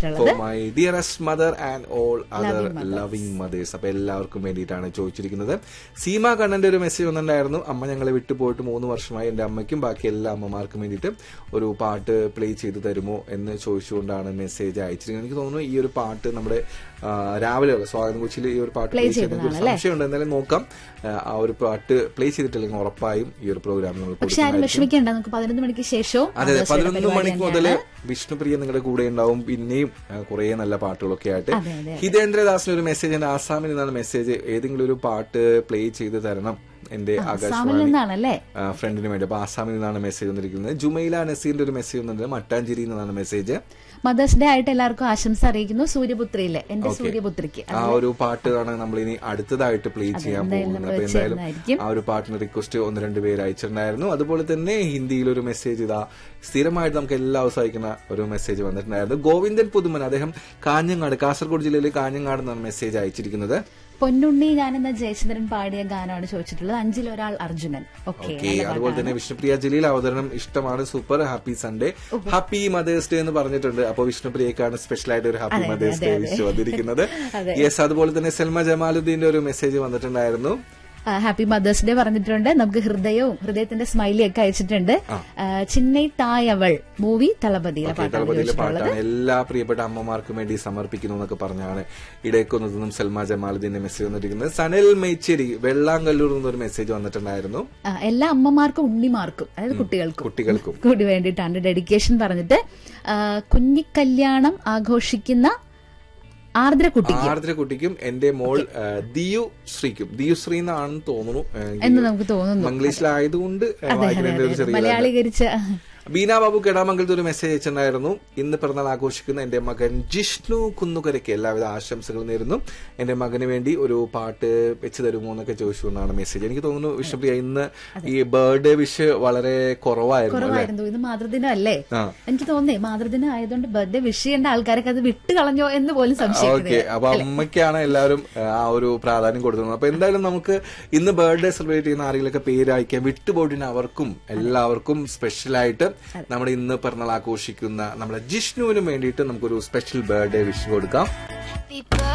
ചോദിച്ചിട്ടുള്ളത് for my dearest mother and all other loving mothers അപ്പൊ എല്ലാവർക്കും വേണ്ടിയിട്ടാണ് ചോദിച്ചിരിക്കുന്നത് സീമ കണ്ണന്റെ ഒരു മെസ്സേജ് വന്നിട്ടുണ്ടായിരുന്നു അമ്മ ഞങ്ങളെ വിട്ടുപോയിട്ട് മൂന്ന് വർഷമായി എന്റെ അമ്മയ്ക്കും ബാക്കി എല്ലാ അമ്മമാർക്കും വേണ്ടിയിട്ട് ഒരു പാട്ട് പ്ലേ ചെയ്ത് തരുമോ എന്ന് ചോദിച്ചുകൊണ്ടാണ് മെസ്സേജ് അയച്ചിരിക്കുന്നത് എനിക്ക് തോന്നുന്നു ഈ ഒരു പാട്ട് നമ്മുടെ ആ, രാവിലെ സ്വാഗതം കൊച്ചിയിൽ ഈ ഒരു പാട്ട് പ്ലേ ചെയ്തതിന് ഒരു സംശയമുണ്ട് എന്തായാലും നോക്കാം ആ, ആ ഒരു പാട്ട് പ്ലേ ചെയ്തിട്ടില്ലെങ്കിൽ ഉറപ്പായും ഈ ഒരു പ്രോഗ്രാം നമ്മൾ പക്ഷെ ആരും വിഷമിക്കേണ്ട നമുക്ക് പതിനൊന്ന് മണിക്ക് ശേഷവും അതെ അതെ ആഘോഷയുടെ പതിനൊന്ന് പരിപാടി മണിക്ക് തന്നെയാണ്. മുതല് വിഷ്ണുപ്രിയ നിങ്ങളുടെ കൂടെ ഉണ്ടാവും പിന്നെയും കുറെ നല്ല പാട്ടുകളൊക്കെ ആയിട്ട് അതെ, അതെ, ഹിതേന്ദ്രദാസിന് ഒരു മെസ്സേജ് ഉണ്ട് ആസാമിൽ നിന്നാണ് മെസ്സേജ് ഏതെങ്കിലും ഒരു പാട്ട് പ്ലേ ചെയ്ത് തരണം എന്റെ ആസാമിൽ ആകാശവാണി നിന്നാണല്ലേ ആ, ഫ്രണ്ടിന് വേണ്ടി അപ്പൊ ആസാമിൽ നിന്നാണ് മെസ്സേജ് വന്നിരിക്കുന്നത് ജുമൈല നസീറിന്റെ ഒരു മെസ്സേജ് വന്നിട്ടുണ്ട് മട്ടാഞ്ചേരിയിൽ നിന്നാണ് മെസ്സേജ് മദേഴ്സ് ഡേ ആയിട്ട് എല്ലാവർക്കും ആശംസ അറിയിക്കുന്നു സൂര്യപുത്രിയിലെ എന്റെ സൂര്യപുത്രിക്ക് ആ ഒരു പാട്ടാണ് നമ്മൾ ഇനി അടുത്തതായിട്ട് പ്ലേ ചെയ്യാൻ എന്തായാലും പോകുന്നത് നമ്മൾ അപ്പൊ എന്തായാലും വെച്ചിരുന്നതായിരിക്കും. ആ ഒരു പാട്ടിന് റിക്വസ്റ്റ് ഒന്ന് രണ്ട് പേര് അയച്ചിട്ടുണ്ടായിരുന്നു അതുപോലെ തന്നെ ഹിന്ദിയിൽ ഒരു മെസ്സേജ് ഇതാ സ്ഥിരമായിട്ട് നമുക്ക് എല്ലാ ദിവസവും അയക്കുന്ന ഒരു മെസ്സേജ് വന്നിട്ടുണ്ടായിരുന്നു ഗോവിന്ദൻ പുതുമൻ അദ്ദേഹം കാഞ്ഞങ്ങാട് കാസർഗോഡ് ജില്ലയിലെ കാഞ്ഞങ്ങാട് നിന്നാണ് മെസ്സേജ് അയച്ചിരിക്കുന്നത് പൊന്നുണ്ണി ഞാനെന്ന ജയചന്ദ്രൻ പാടിയ ഗാനമാണ് ചോദിച്ചിട്ടുള്ളത് അഞ്ചിലൊരാൾ അർജുനൻ ഓക്കെ ഓക്കെ അതുപോലെ തന്നെ വിഷ്ണുപ്രിയ ജലീൽ അവതരണം ഇഷ്ടമാണ് super happy Sunday happy mother's day എന്ന് പറഞ്ഞിട്ടുണ്ട് അപ്പോൾ വിഷ്ണുപ്രിയക്കാണ് സ്പെഷ്യൽ ആയിട്ട് ഒരു ഹാപ്പി മദേഴ്സ് ഡേ വിഷ് വന്നിരിക്കുന്നത് യെസ് അതുപോലെ തന്നെ സെൽമ ജമാലുദ്ദീന്റെ ഒരു മെസ്സേജ് വന്നിട്ടുണ്ടായിരുന്നു ഹാപ്പി മദേഴ്സ് ഡേ പറഞ്ഞിട്ടുണ്ട് നമുക്ക് ഹൃദയവും ഹൃദയത്തിന്റെ സ്മൈലി ഒക്കെ അയച്ചിട്ടുണ്ട് ആ, ചിന്നൈ തായവൾ മൂവി തളപതിയിലെ പാട്ടാണ് തളപതിയിലെ ചോദിച്ചിട്ടുള്ളത് പാട്ടാണ് എല്ലാ പ്രിയപ്പെട്ട അമ്മമാർക്കും വേണ്ടി സമർപ്പിക്കുന്നു എന്നൊക്കെ പറഞ്ഞാണ് ഇടയ്ക്കൊന്നതിൽ നിന്നും സൽമ ജമാലുദ്ദീന്റെ മെസ്സേജ് വന്നിരിക്കുന്നത് സനൽ മെയ്ച്ചേരി വെള്ളാങ്കല്ലൂർ എന്നൊരു മെസ്സേജ് വന്നിട്ടുണ്ടായിരുന്നു ആ, എല്ലാ അമ്മമാർക്കും ഉണ്ണിമാർക്കും അതായത് കുട്ടികൾക്കും കുട്ടികൾക്കും കൂടി വേണ്ടിയിട്ടാണ് ഡെഡിക്കേഷൻ പറഞ്ഞിട്ട് ആ, കുഞ്ഞിക്കല്യാണം ആഘോഷിക്കുന്ന ആർദ്രക്കുട്ടിക്ക് ആർദ്ര കുട്ടിക്കും എന്റെ മോൾ ആ, ദിയു ശ്രീക്കും ദിയു ശ്രീ എന്നാണെന്ന് തോന്നുന്നു ആ, എന്ന് നമുക്ക് തോന്നുന്നു മംഗ്ലീഷിലായതുകൊണ്ട് ആ, വായിക്കുന്നതിന്റെ ഒരു ചെറിയ മലയാളീകരിച്ച ബീന ബാബു കെടാമംഗലത്ത് ഒരു മെസ്സേജ് അയച്ചിട്ടുണ്ടായിരുന്നു ഇന്ന് പിറന്നാൾ ആഘോഷിക്കുന്ന എന്റെ മകൻ ജിഷ്ണു കുന്നുകരയ്ക്ക് എല്ലാവിധ ആശംസകൾ നേരുന്നു എന്റെ മകന് വേണ്ടി ഒരു പാട്ട് വെച്ച് തരുമോ എന്നൊക്കെ ചോദിച്ചു എന്നാണ് മെസ്സേജ് എനിക്ക് തോന്നുന്നു വിഷ്ണുപ്രിയ ഇന്ന് ഈ ബർത്ത്ഡേ വിഷ് വളരെ കുറവായിരുന്നു അല്ലെ കുറവായിരുന്നു ഇത് മാതൃദിനം അല്ലേ ആ. എനിക്ക് തോന്നുന്നേ മാതൃദിനം ആയതുകൊണ്ട് ബർത്ത്ഡേ വിഷ് ചെയ്യേണ്ട ആൾക്കാരൊക്കെ അത് വിട്ട് കളഞ്ഞോ എന്ന് പോലും സംശയിക്കുന്നത് ഓക്കെ അപ്പൊ അമ്മയ്ക്കാണ് എല്ലാവരും ആ, ആ ഒരു പ്രാധാന്യം കൊടുക്കുന്നത് അപ്പൊ എന്തായാലും നമുക്ക് ഇന്ന് ബർത്ത്ഡേ സെലിബ്രേറ്റ് ചെയ്യുന്ന ആരെങ്കിലൊക്കെ പേര് അയക്കാൻ വിട്ടുപോയിട്ടുണ്ട് അവർക്കും എല്ലാവർക്കും സ്പെഷ്യൽ ആയിട്ട് നമ്മുടെ ഇന്ന് പിറന്നാൾ ആഘോഷിക്കുന്ന നമ്മുടെ ജിഷ്ണുവിനും വേണ്ടിയിട്ട് നമുക്കൊരു സ്പെഷ്യൽ ബർത്ത്ഡേ വിഷ് കൊടുക്കാം